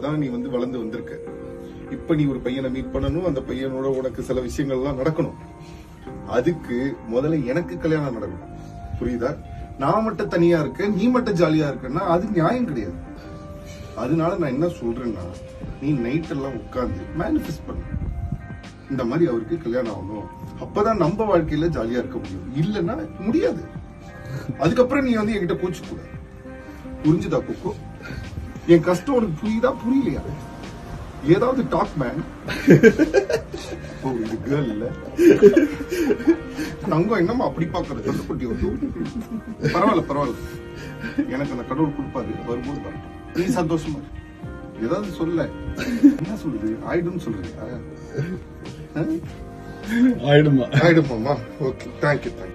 தான் நீ வந்து வளர்ந்து வந்திருக்க இப்ப நீ ஒரு பையனை மீட் பண்ணணும் அந்த பையனோட உனக்கு சில விஷயங்கள்லாம் நடக்கணும் அதுக்கு முதல்ல எனக்கு கல்யாணம் நடக்கணும் புரியுதா நான் மட்டும் தனியா இருக்கேன் நீ மட்டும் ஜாலியா இருக்கேன்னா அது நியாயம் கிடையாது அதனால நான் என்ன சொல்றேன்னா நீ நைட் எல்லாம் உட்கார்ந்து மேனிஃபெஸ்ட் பண்ணு இந்த மாதிரி அவருக்கு கல்யாணம் ஆகணும் அப்பதான் நம்ம வாழ்க்கையில ஜாலியா இருக்க முடியும் இல்லைன்னா முடியாது அதுக்கப்புறம் நீ வந்து என்கிட்ட கோச்சு கூட புரிஞ்சுதா கொக்கோ என் கஷ்டம் உனக்கு புரியுதா புரியலையா ஏதாவது டாக் மேன் ஓ இது கேர்ள் இல்ல தங்கம் என்னமா அப்படி பாக்குறது கண்டுக்குட்டி வந்து பரவாயில்ல பரவாயில்ல எனக்கு அந்த கடவுள் கொடுப்பாரு வரும்போது வரட்டும் நீ சந்தோஷமா இரு. ஏதாவது சொல்ல என்ன சொல்லுது ஆயிடும்னு சொல்றியா ஆயிடுமா ஆயிடுமாமா ஓகே தேங்க்யூ தேங்க்யூ